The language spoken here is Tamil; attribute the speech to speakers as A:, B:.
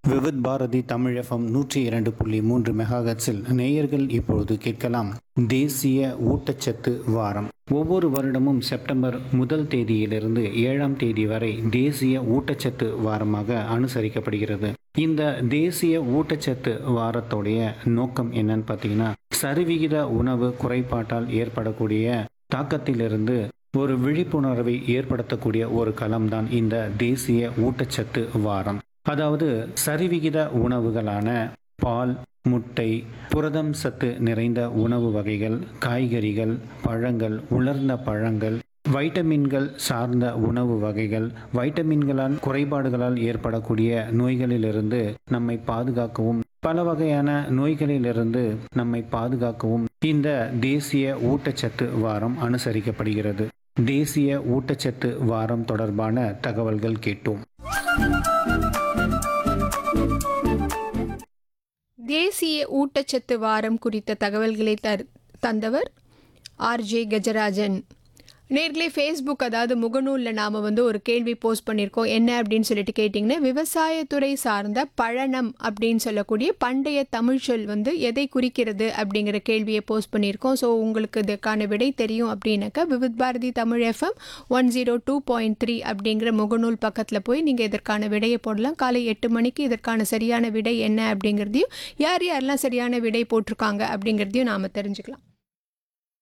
A: விவித் பாரதி தமிழ் எஃப்எம் நூற்றி இரண்டு புள்ளி மூன்று மெகாஹெட்ஸில் நேயர்கள் இப்பொழுது கேட்கலாம் தேசிய ஊட்டச்சத்து வாரம் ஒவ்வொரு வருடமும் செப்டம்பர் முதல் தேதியிலிருந்து ஏழாம் தேதி வரை தேசிய ஊட்டச்சத்து வாரமாக அனுசரிக்கப்படுகிறது இந்த தேசிய ஊட்டச்சத்து வாரத்துடைய நோக்கம் என்னன்னு பார்த்தீங்கன்னா சரிவிகித உணவு குறைபாட்டால் ஏற்படக்கூடிய தாக்கத்திலிருந்து ஒரு விழிப்புணர்வை ஏற்படுத்தக்கூடிய ஒரு களம்தான் இந்த தேசிய ஊட்டச்சத்து வாரம் அதாவது சரிவிகித உணவுகளான பால் முட்டை புரதம் சத்து நிறைந்த உணவு வகைகள் காய்கறிகள் பழங்கள் உலர்ந்த பழங்கள் வைட்டமின்கள் சார்ந்த உணவு வகைகள் வைட்டமின்களால் குறைபாடுகளால் ஏற்படக்கூடிய நோய்களிலிருந்து நம்மை பாதுகாக்கவும் பல வகையான நோய்களிலிருந்து நம்மை பாதுகாக்கவும் இந்த தேசிய ஊட்டச்சத்து வாரம் அனுசரிக்கப்படுகிறது தேசிய ஊட்டச்சத்து வாரம் தொடர்பான தகவல்கள் கேட்டோம்
B: தேசிய ஊட்டச்சத்து வாரம் குறித்த தகவல்களை தர் தந்தவர் ஆர்ஜே கஜராஜன் நேர்களே ஃபேஸ்புக் அதாவது முகநூலில் நாம் வந்து ஒரு கேள்வி போஸ்ட் பண்ணியிருக்கோம் என்ன அப்படின்னு சொல்லிட்டு கேட்டிங்கன்னா விவசாயத்துறை சார்ந்த பழனம் அப்படின்னு சொல்லக்கூடிய பண்டைய தமிழ் சொல் வந்து எதை குறிக்கிறது அப்படிங்கிற கேள்வியை போஸ்ட் பண்ணியிருக்கோம் ஸோ உங்களுக்கு இதுக்கான விடை தெரியும் அப்படின்னாக்கா Vividh Bharati Tamil FM one zero two point three அப்படிங்கிற முகநூல் பக்கத்தில் போய் நீங்கள் இதற்கான விடையை போடலாம் காலை எட்டு மணிக்கு இதற்கான சரியான விடை என்ன அப்படிங்கிறதையும் யார் யாரெல்லாம் சரியான விடை போட்டிருக்காங்க அப்படிங்கிறதையும் நாம் தெரிஞ்சுக்கலாம்